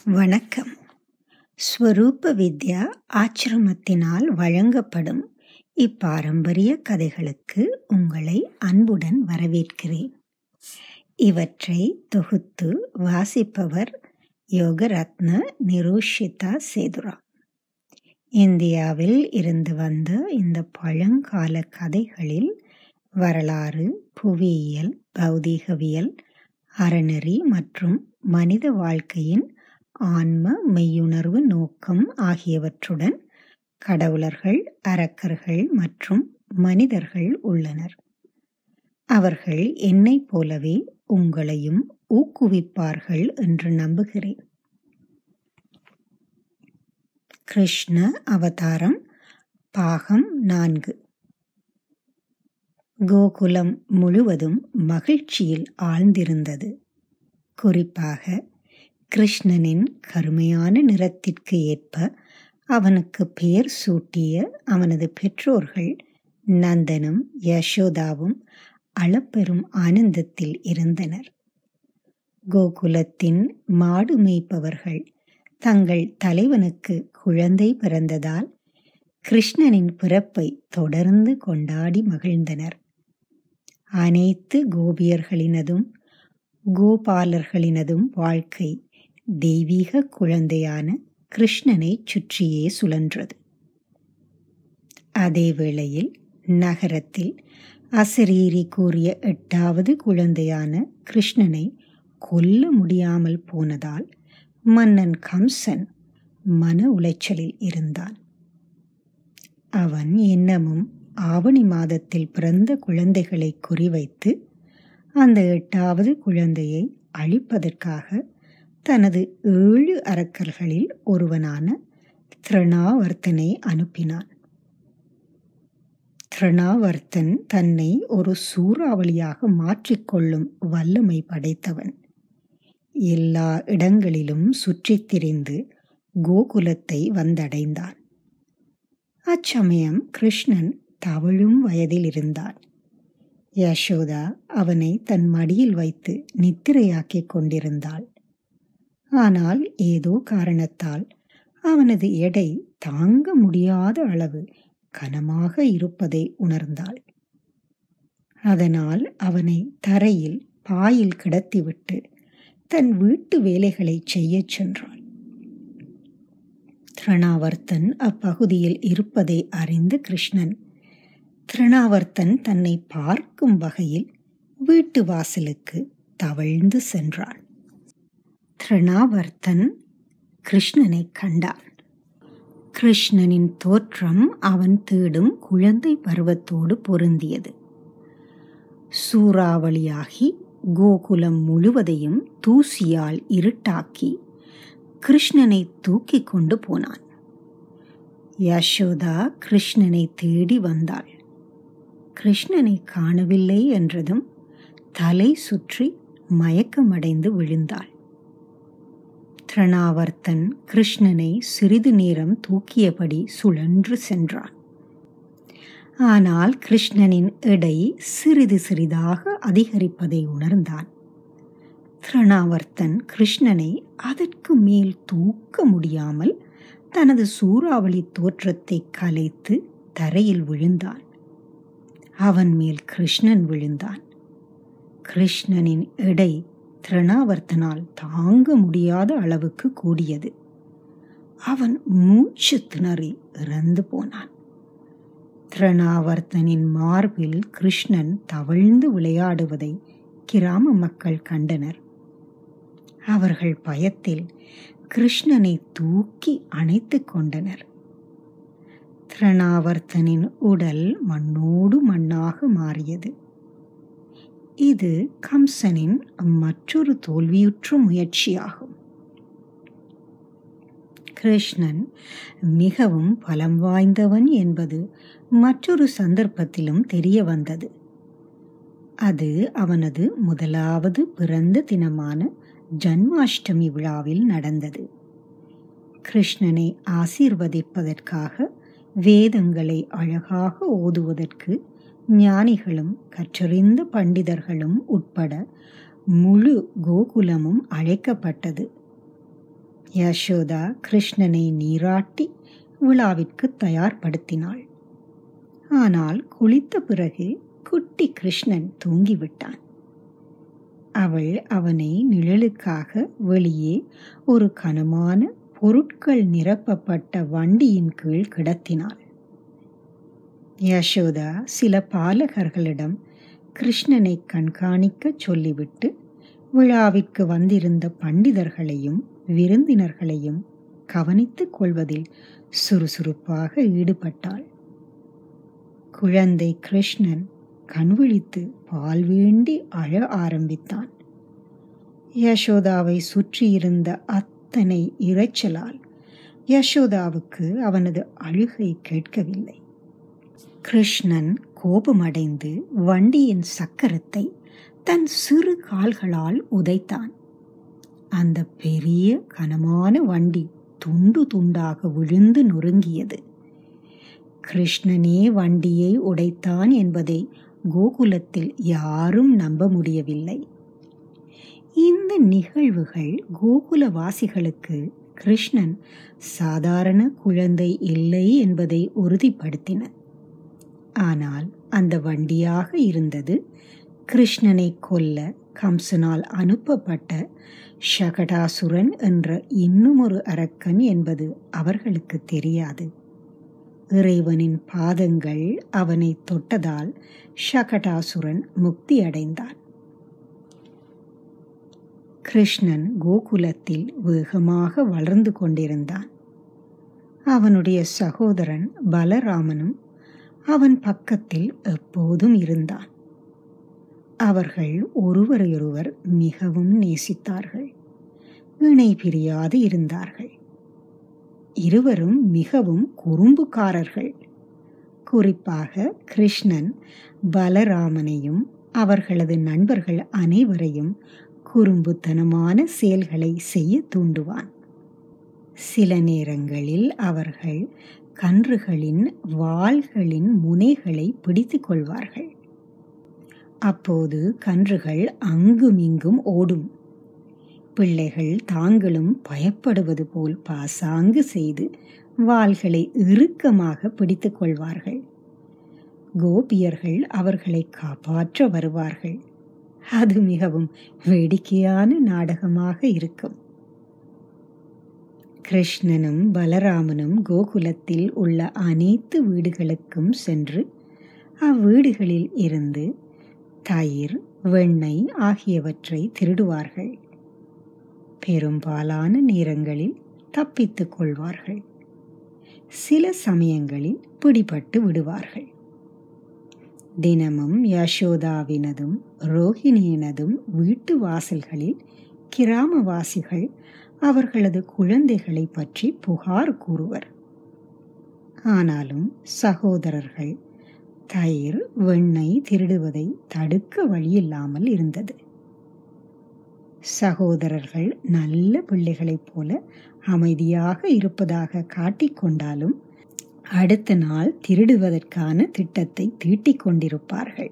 வணக்கம் ஸ்வரூப வித்யா ஆச்சிரமத்தினால் வழங்கப்படும் இப்பாரம்பரிய கதைகளுக்கு உங்களை அன்புடன் வரவேற்கிறேன் இவற்றை தொகுத்து வாசிப்பவர் யோகரத்ன நிரூஷிதா சேதுரா இந்தியாவில் இருந்து வந்த இந்த பழங்கால கதைகளில் வரலாறு புவியியல் பௌதீகவியல் அறநெறி மற்றும் மனித வாழ்க்கையின் ஆன்ம மெய்யுணர்வு நோக்கம் ஆகியவற்றுடன் கடவுளர்கள் அரக்கர்கள் மற்றும் மனிதர்கள் உள்ளனர் அவர்கள் என்னைப் போலவே உங்களையும் ஊக்குவிப்பார்கள் என்று நம்புகிறேன் கிருஷ்ண அவதாரம் பாகம் நான்கு கோகுலம் முழுவதும் மகிழ்ச்சியில் ஆழ்ந்திருந்தது குறிப்பாக கிருஷ்ணனின் கருமையான நிறத்திற்கு ஏற்ப அவனுக்கு பெயர் சூட்டிய அவனது பெற்றோர்கள் நந்தனும் யசோதாவும் அளப்பெரும் ஆனந்தத்தில் இருந்தனர் கோகுலத்தின் மாடு மேய்ப்பவர்கள் தங்கள் தலைவனுக்கு குழந்தை பிறந்ததால் கிருஷ்ணனின் பிறப்பை தொடர்ந்து கொண்டாடி மகிழ்ந்தனர் அனைத்து கோபியர்களினதும் கோபாலர்களினதும் வாழ்க்கை தெய்வீக குழந்தையான கிருஷ்ணனை சுற்றியே சுழன்றது அதே வேளையில் நகரத்தில் அசரீரி கூறிய எட்டாவது குழந்தையான கிருஷ்ணனை கொல்ல முடியாமல் போனதால் மன்னன் கம்சன் மன உளைச்சலில் இருந்தான் அவன் இன்னமும் ஆவணி மாதத்தில் பிறந்த குழந்தைகளை குறிவைத்து அந்த எட்டாவது குழந்தையை அழிப்பதற்காக தனது ஏழு அரக்கர்களில் ஒருவனான திருணாவர்த்தனை அனுப்பினான் திருணாவர்த்தன் தன்னை ஒரு சூறாவளியாக மாற்றிக்கொள்ளும் வல்லமை படைத்தவன் எல்லா இடங்களிலும் சுற்றித் திரிந்து கோகுலத்தை வந்தடைந்தான் அச்சமயம் கிருஷ்ணன் தவழும் வயதில் இருந்தான் யசோதா அவனை தன் மடியில் வைத்து நித்திரையாக்கிக் கொண்டிருந்தாள் ஆனால் ஏதோ காரணத்தால் அவனது எடை தாங்க முடியாத அளவு கனமாக இருப்பதை உணர்ந்தாள் அதனால் அவனை தரையில் பாயில் கிடத்திவிட்டு தன் வீட்டு வேலைகளை செய்யச் சென்றாள் திருணாவர்த்தன் அப்பகுதியில் இருப்பதை அறிந்த கிருஷ்ணன் திருணாவர்த்தன் தன்னை பார்க்கும் வகையில் வீட்டு வாசலுக்கு தவழ்ந்து சென்றான் திருணாவர்த்தன் கிருஷ்ணனை கண்டான் கிருஷ்ணனின் தோற்றம் அவன் தேடும் குழந்தை பருவத்தோடு பொருந்தியது சூறாவளியாகி கோகுலம் முழுவதையும் தூசியால் இருட்டாக்கி கிருஷ்ணனை தூக்கி கொண்டு போனான் யசோதா கிருஷ்ணனை தேடி வந்தாள் கிருஷ்ணனை காணவில்லை என்றதும் தலை சுற்றி மயக்கமடைந்து விழுந்தாள் திருணாவர்த்தன் கிருஷ்ணனை சிறிது நேரம் தூக்கியபடி சுழன்று சென்றான் ஆனால் கிருஷ்ணனின் எடை சிறிது சிறிதாக அதிகரிப்பதை உணர்ந்தான் திருணாவர்த்தன் கிருஷ்ணனை அதற்கு மேல் தூக்க முடியாமல் தனது சூறாவளி தோற்றத்தை கலைத்து தரையில் விழுந்தான் அவன் மேல் கிருஷ்ணன் விழுந்தான் கிருஷ்ணனின் எடை திருணாவர்த்தனால் தாங்க முடியாத அளவுக்கு கூடியது அவன் மூச்சு திணறி இறந்து போனான் திருணாவர்த்தனின் மார்பில் கிருஷ்ணன் தவழ்ந்து விளையாடுவதை கிராம மக்கள் கண்டனர் அவர்கள் பயத்தில் கிருஷ்ணனை தூக்கி அணைத்து கொண்டனர் திருணாவர்த்தனின் உடல் மண்ணோடு மண்ணாக மாறியது இது கம்சனின் மற்றொரு தோல்வியுற்ற முயற்சியாகும் கிருஷ்ணன் மிகவும் பலம் வாய்ந்தவன் என்பது மற்றொரு சந்தர்ப்பத்திலும் தெரிய வந்தது அது அவனது முதலாவது பிறந்த தினமான ஜன்மாஷ்டமி விழாவில் நடந்தது கிருஷ்ணனை ஆசீர்வதிப்பதற்காக வேதங்களை அழகாக ஓதுவதற்கு ஞானிகளும் கற்றறிந்த பண்டிதர்களும் உட்பட முழு கோகுலமும் அழைக்கப்பட்டது யசோதா கிருஷ்ணனை நீராட்டி விழாவிற்கு தயார்படுத்தினாள் ஆனால் குளித்த பிறகு குட்டி கிருஷ்ணன் தூங்கிவிட்டான் அவள் அவனை நிழலுக்காக வெளியே ஒரு கனமான பொருட்கள் நிரப்பப்பட்ட வண்டியின் கீழ் கிடத்தினாள் யசோதா சில பாலகர்களிடம் கிருஷ்ணனை கண்காணிக்க சொல்லிவிட்டு விழாவிற்கு வந்திருந்த பண்டிதர்களையும் விருந்தினர்களையும் கவனித்துக் கொள்வதில் சுறுசுறுப்பாக ஈடுபட்டாள் குழந்தை கிருஷ்ணன் கண்விழித்து பால் வேண்டி அழ ஆரம்பித்தான் யசோதாவை சுற்றியிருந்த அத்தனை இரைச்சலால் யசோதாவுக்கு அவனது அழுகை கேட்கவில்லை கிருஷ்ணன் கோபமடைந்து வண்டியின் சக்கரத்தை தன் சிறு கால்களால் உதைத்தான் அந்த பெரிய கனமான வண்டி துண்டு துண்டாக விழுந்து நொறுங்கியது கிருஷ்ணனே வண்டியை உடைத்தான் என்பதை கோகுலத்தில் யாரும் நம்ப முடியவில்லை இந்த நிகழ்வுகள் கோகுலவாசிகளுக்கு கிருஷ்ணன் சாதாரண குழந்தை இல்லை என்பதை உறுதிப்படுத்தின ஆனால் அந்த வண்டியாக இருந்தது கிருஷ்ணனை கொல்ல கம்சனால் அனுப்பப்பட்ட ஷகடாசுரன் என்ற இன்னுமொரு அரக்கன் என்பது அவர்களுக்கு தெரியாது இறைவனின் பாதங்கள் அவனை தொட்டதால் ஷகடாசுரன் முக்தி அடைந்தான் கிருஷ்ணன் கோகுலத்தில் வேகமாக வளர்ந்து கொண்டிருந்தான் அவனுடைய சகோதரன் பலராமனும் அவன் பக்கத்தில் எப்போதும் இருந்தான் அவர்கள் ஒருவரையொருவர் மிகவும் நேசித்தார்கள் இணை பிரியாது இருந்தார்கள் இருவரும் மிகவும் குறும்புக்காரர்கள் குறிப்பாக கிருஷ்ணன் பலராமனையும் அவர்களது நண்பர்கள் அனைவரையும் குறும்புத்தனமான செயல்களை செய்ய தூண்டுவான் சில நேரங்களில் அவர்கள் கன்றுகளின் வாள்களின் முனைகளை பிடித்துக் கொள்வார்கள் அப்போது கன்றுகள் அங்குமிங்கும் ஓடும் பிள்ளைகள் தாங்களும் பயப்படுவது போல் பாசாங்கு செய்து வாள்களை இறுக்கமாக பிடித்துக் கொள்வார்கள் கோபியர்கள் அவர்களை காப்பாற்ற வருவார்கள் அது மிகவும் வேடிக்கையான நாடகமாக இருக்கும் கிருஷ்ணனும் பலராமனும் கோகுலத்தில் உள்ள அனைத்து வீடுகளுக்கும் சென்று அவ்வீடுகளில் இருந்து தயிர் வெண்ணெய் ஆகியவற்றை திருடுவார்கள் பெரும்பாலான நேரங்களில் தப்பித்துக் கொள்வார்கள் சில சமயங்களில் பிடிபட்டு விடுவார்கள் தினமும் யசோதாவினதும் ரோஹிணியினதும் வீட்டு வாசல்களில் கிராமவாசிகள் அவர்களது குழந்தைகளை பற்றி புகார் கூறுவர் ஆனாலும் சகோதரர்கள் தயிர் வெண்ணெய் திருடுவதை தடுக்க வழியில்லாமல் இருந்தது சகோதரர்கள் நல்ல பிள்ளைகளைப் போல அமைதியாக இருப்பதாக காட்டிக்கொண்டாலும் அடுத்த நாள் திருடுவதற்கான திட்டத்தை தீட்டிக் கொண்டிருப்பார்கள்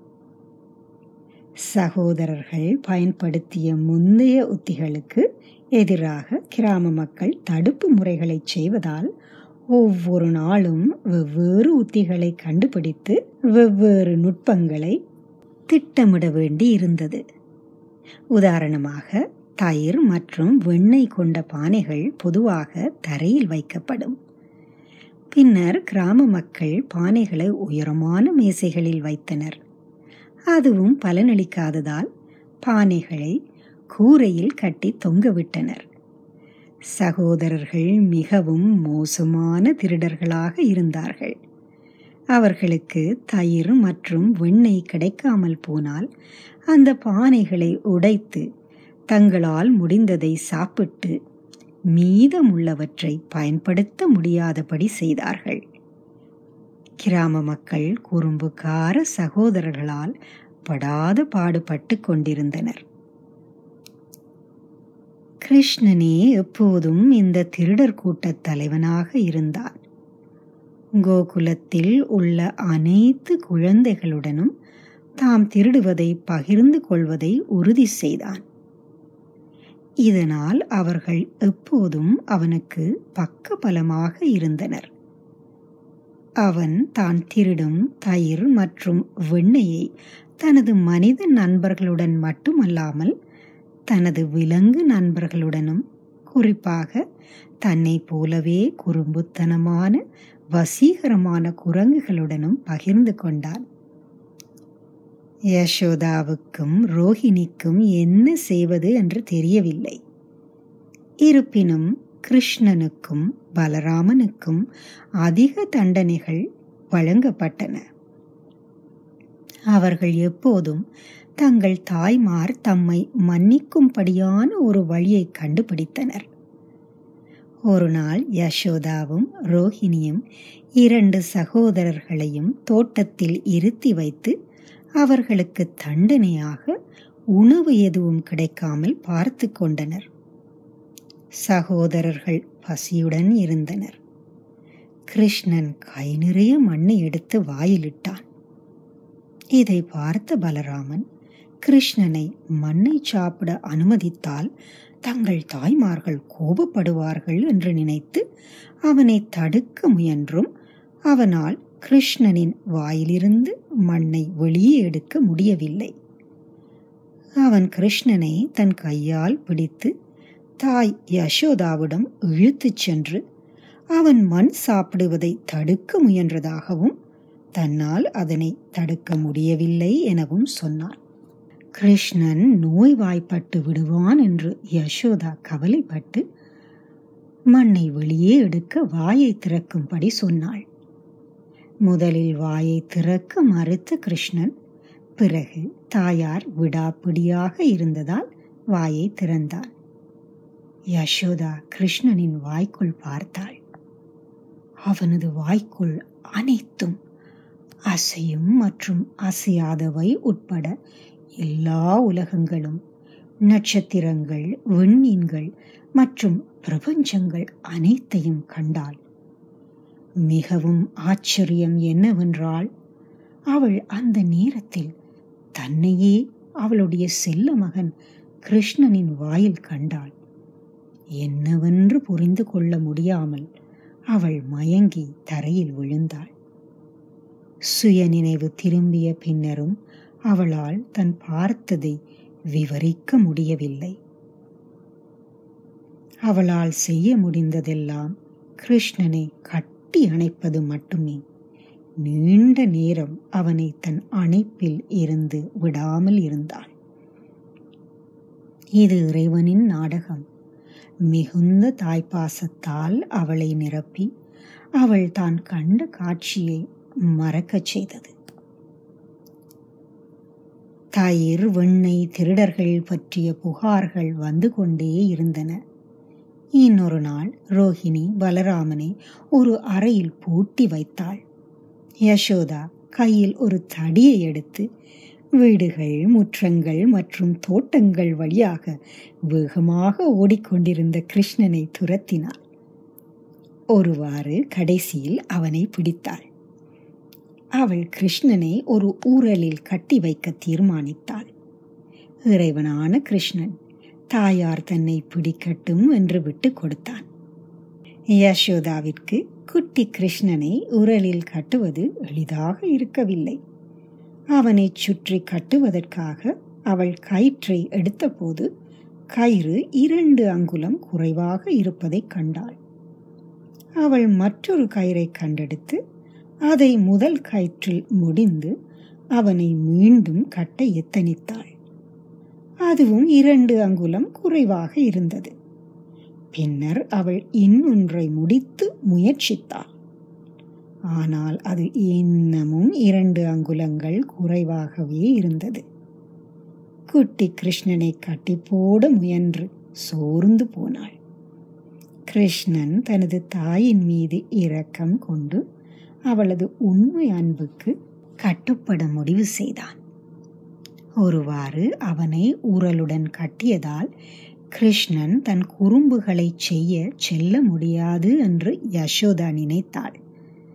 சகோதரர்கள் பயன்படுத்திய முந்தைய உத்திகளுக்கு எதிராக கிராம மக்கள் தடுப்பு முறைகளை செய்வதால் ஒவ்வொரு நாளும் வெவ்வேறு உத்திகளை கண்டுபிடித்து வெவ்வேறு நுட்பங்களை திட்டமிட வேண்டி இருந்தது உதாரணமாக தயிர் மற்றும் வெண்ணெய் கொண்ட பானைகள் பொதுவாக தரையில் வைக்கப்படும் பின்னர் கிராம மக்கள் பானைகளை உயரமான மேசைகளில் வைத்தனர் அதுவும் பலனளிக்காததால் பானைகளை கூரையில் கட்டி தொங்கவிட்டனர் சகோதரர்கள் மிகவும் மோசமான திருடர்களாக இருந்தார்கள் அவர்களுக்கு தயிர் மற்றும் வெண்ணெய் கிடைக்காமல் போனால் அந்த பானைகளை உடைத்து தங்களால் முடிந்ததை சாப்பிட்டு மீதமுள்ளவற்றை பயன்படுத்த முடியாதபடி செய்தார்கள் கிராம மக்கள் குறும்புக்கார சகோதரர்களால் படாத பாடுபட்டு கொண்டிருந்தனர் கிருஷ்ணனே எப்போதும் இந்த திருடர் கூட்டத் தலைவனாக இருந்தான் கோகுலத்தில் உள்ள அனைத்து குழந்தைகளுடனும் தாம் திருடுவதை பகிர்ந்து கொள்வதை உறுதி செய்தான் இதனால் அவர்கள் எப்போதும் அவனுக்கு பக்கபலமாக இருந்தனர் அவன் தான் திருடும் தயிர் மற்றும் வெண்ணெயை தனது மனித நண்பர்களுடன் மட்டுமல்லாமல் தனது விலங்கு நண்பர்களுடனும் குறிப்பாக தன்னை போலவே குறும்புத்தனமான வசீகரமான குரங்குகளுடனும் பகிர்ந்து கொண்டான் யசோதாவுக்கும் ரோஹிணிக்கும் என்ன செய்வது என்று தெரியவில்லை இருப்பினும் கிருஷ்ணனுக்கும் பலராமனுக்கும் அதிக தண்டனைகள் வழங்கப்பட்டன அவர்கள் எப்போதும் தங்கள் தாய்மார் தம்மை மன்னிக்கும்படியான ஒரு வழியை கண்டுபிடித்தனர் ஒரு நாள் யசோதாவும் ரோஹிணியும் இரண்டு சகோதரர்களையும் தோட்டத்தில் இருத்தி வைத்து அவர்களுக்கு தண்டனையாக உணவு எதுவும் கிடைக்காமல் பார்த்து கொண்டனர் சகோதரர்கள் பசியுடன் இருந்தனர் கிருஷ்ணன் கை நிறைய மண்ணை எடுத்து வாயிலிட்டான் இதை பார்த்த பலராமன் கிருஷ்ணனை மண்ணை சாப்பிட அனுமதித்தால் தங்கள் தாய்மார்கள் கோபப்படுவார்கள் என்று நினைத்து அவனை தடுக்க முயன்றும் அவனால் கிருஷ்ணனின் வாயிலிருந்து மண்ணை வெளியே எடுக்க முடியவில்லை அவன் கிருஷ்ணனை தன் கையால் பிடித்து தாய் யசோதாவிடம் இழுத்துச் சென்று அவன் மண் சாப்பிடுவதை தடுக்க முயன்றதாகவும் தன்னால் அதனை தடுக்க முடியவில்லை எனவும் சொன்னான் கிருஷ்ணன் நோய்வாய்ப்பட்டு விடுவான் என்று யசோதா கவலைப்பட்டு மண்ணை வெளியே எடுக்க வாயை திறக்கும்படி சொன்னாள் முதலில் வாயை திறக்க மறுத்த கிருஷ்ணன் பிறகு தாயார் விடாப்பிடியாக இருந்ததால் வாயை திறந்தான் யசோதா கிருஷ்ணனின் வாய்க்குள் பார்த்தாள் அவனது வாய்க்குள் அனைத்தும் அசையும் மற்றும் அசையாதவை உட்பட எல்லா உலகங்களும் நட்சத்திரங்கள் விண்மீன்கள் மற்றும் பிரபஞ்சங்கள் அனைத்தையும் கண்டாள் மிகவும் ஆச்சரியம் என்னவென்றால் அவள் அந்த நேரத்தில் தன்னையே அவளுடைய செல்ல மகன் கிருஷ்ணனின் வாயில் கண்டாள் என்னவென்று புரிந்து கொள்ள முடியாமல் அவள் மயங்கி தரையில் விழுந்தாள் சுயநினைவு திரும்பிய பின்னரும் அவளால் தன் பார்த்ததை விவரிக்க முடியவில்லை அவளால் செய்ய முடிந்ததெல்லாம் கிருஷ்ணனை கட்டி அணைப்பது மட்டுமே நீண்ட நேரம் அவனை தன் அணைப்பில் இருந்து விடாமல் இருந்தாள் இது இறைவனின் நாடகம் மிகுந்த தாய்ப்பாசத்தால் அவளை நிரப்பி அவள் தான் கண்ட காட்சியை மறக்கச் செய்தது தயிர் வெண்ணெய் திருடர்கள் பற்றிய புகார்கள் வந்து கொண்டே இருந்தன இன்னொரு நாள் ரோஹிணி பலராமனை ஒரு அறையில் பூட்டி வைத்தாள் யசோதா கையில் ஒரு தடியை எடுத்து வீடுகள் முற்றங்கள் மற்றும் தோட்டங்கள் வழியாக வேகமாக ஓடிக்கொண்டிருந்த கிருஷ்ணனை துரத்தினாள் ஒருவாறு கடைசியில் அவனை பிடித்தாள் அவள் கிருஷ்ணனை ஒரு ஊரலில் கட்டி வைக்க தீர்மானித்தாள் இறைவனான கிருஷ்ணன் தாயார் தன்னை பிடிக்கட்டும் என்று விட்டு கொடுத்தான் யசோதாவிற்கு குட்டி கிருஷ்ணனை உரலில் கட்டுவது எளிதாக இருக்கவில்லை அவனை சுற்றி கட்டுவதற்காக அவள் கயிற்றை எடுத்தபோது கயிறு இரண்டு அங்குலம் குறைவாக இருப்பதை கண்டாள் அவள் மற்றொரு கயிறை கண்டெடுத்து அதை முதல் கயிற்றில் முடிந்து அவனை மீண்டும் கட்ட எத்தனித்தாள் அதுவும் இரண்டு அங்குலம் குறைவாக இருந்தது பின்னர் அவள் இன்னொன்றை முடித்து முயற்சித்தாள் ஆனால் அது இன்னமும் இரண்டு அங்குலங்கள் குறைவாகவே இருந்தது குட்டி கிருஷ்ணனை கட்டி போட முயன்று சோர்ந்து போனாள் கிருஷ்ணன் தனது தாயின் மீது இரக்கம் கொண்டு அவளது உண்மை அன்புக்கு கட்டுப்பட முடிவு செய்தான் ஒருவாறு அவனை ஊரலுடன் கட்டியதால் கிருஷ்ணன் தன் குறும்புகளை செய்ய செல்ல முடியாது என்று யசோதா நினைத்தாள்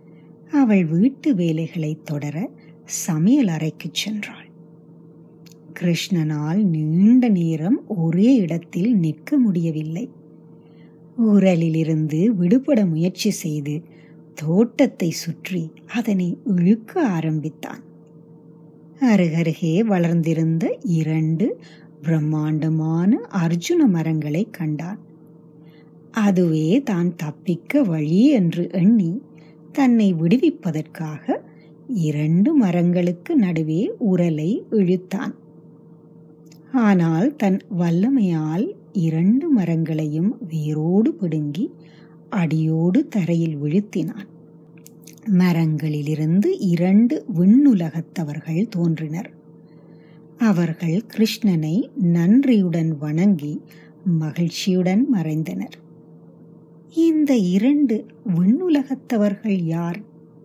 அவள் வீட்டு வேலைகளை தொடர சமையல் அறைக்கு சென்றாள் கிருஷ்ணனால் நீண்ட நேரம் ஒரே இடத்தில் நிற்க முடியவில்லை ஊரலிலிருந்து விடுபட முயற்சி செய்து தோட்டத்தை சுற்றி அதனை இழுக்க ஆரம்பித்தான் அருகருகே வளர்ந்திருந்த இரண்டு பிரம்மாண்டமான அர்ஜுன மரங்களை கண்டான் அதுவே தான் தப்பிக்க வழி என்று எண்ணி தன்னை விடுவிப்பதற்காக இரண்டு மரங்களுக்கு நடுவே உரலை இழுத்தான் ஆனால் தன் வல்லமையால் இரண்டு மரங்களையும் வேரோடு பிடுங்கி அடியோடு தரையில் வீழ்த்தினான் மரங்களிலிருந்து இரண்டு விண்ணுலகத்தவர்கள் தோன்றினர் அவர்கள் கிருஷ்ணனை நன்றியுடன் வணங்கி மகிழ்ச்சியுடன் மறைந்தனர் இந்த இரண்டு விண்ணுலகத்தவர்கள் யார்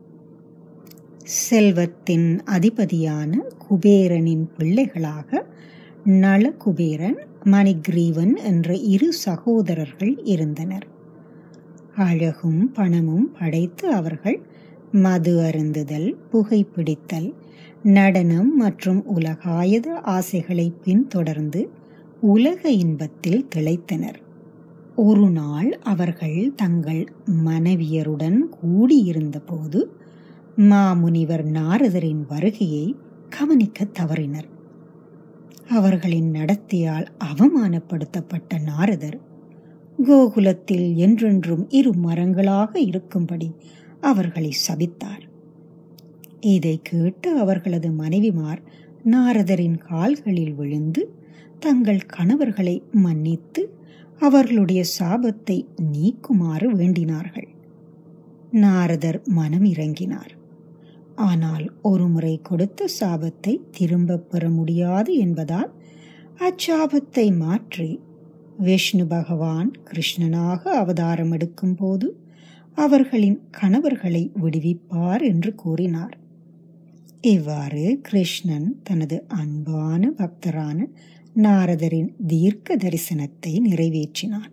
செல்வத்தின் அதிபதியான குபேரனின் பிள்ளைகளாக நளகுபேரன் மணிக்ரீவன் என்ற இரு சகோதரர்கள் இருந்தனர் அழகும் பணமும் படைத்து அவர்கள் மது அருந்துதல் புகைப்பிடித்தல் நடனம் மற்றும் உலகாயத ஆசைகளை பின்தொடர்ந்து உலக இன்பத்தில் திளைத்தனர் ஒரு நாள் அவர்கள் தங்கள் மனைவியருடன் கூடியிருந்தபோது மாமுனிவர் நாரதரின் வருகையை கவனிக்க தவறினர் அவர்களின் நடத்தையால் அவமானப்படுத்தப்பட்ட நாரதர் கோகுலத்தில் என்றென்றும் இரு மரங்களாக இருக்கும்படி அவர்களை சபித்தார் இதை கேட்டு அவர்களது மனைவிமார் நாரதரின் கால்களில் விழுந்து தங்கள் கணவர்களை மன்னித்து அவர்களுடைய சாபத்தை நீக்குமாறு வேண்டினார்கள் நாரதர் மனம் இறங்கினார் ஆனால் ஒருமுறை கொடுத்த சாபத்தை திரும்பப் பெற முடியாது என்பதால் அச்சாபத்தை மாற்றி விஷ்ணு பகவான் கிருஷ்ணனாக அவதாரம் எடுக்கும் போது அவர்களின் கணவர்களை விடுவிப்பார் என்று கூறினார் இவ்வாறு கிருஷ்ணன் தனது அன்பான பக்தரான நாரதரின் தீர்க்க தரிசனத்தை நிறைவேற்றினான்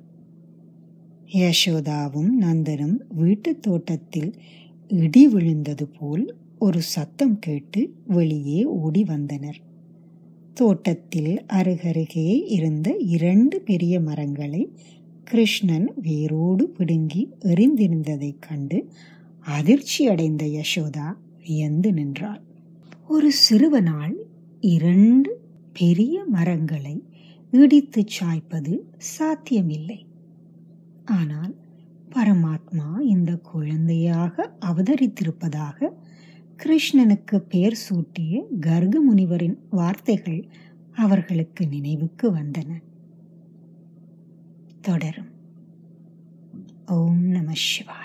யசோதாவும் நந்தனும் வீட்டுத் தோட்டத்தில் இடி விழுந்தது போல் ஒரு சத்தம் கேட்டு வெளியே ஓடி வந்தனர் தோட்டத்தில் அருகருகே இருந்த இரண்டு பெரிய மரங்களை கிருஷ்ணன் வேரோடு பிடுங்கி எறிந்திருந்ததைக் கண்டு அதிர்ச்சி அடைந்த யசோதா வியந்து நின்றாள் ஒரு சிறுவனால் இரண்டு பெரிய மரங்களை இடித்துச் சாய்ப்பது சாத்தியமில்லை ஆனால் பரமாத்மா இந்த குழந்தையாக அவதரித்திருப்பதாக கிருஷ்ணனுக்கு பெயர் சூட்டிய கர்க முனிவரின் வார்த்தைகள் அவர்களுக்கு நினைவுக்கு வந்தன தொடரும் ஓம் நம சிவாய்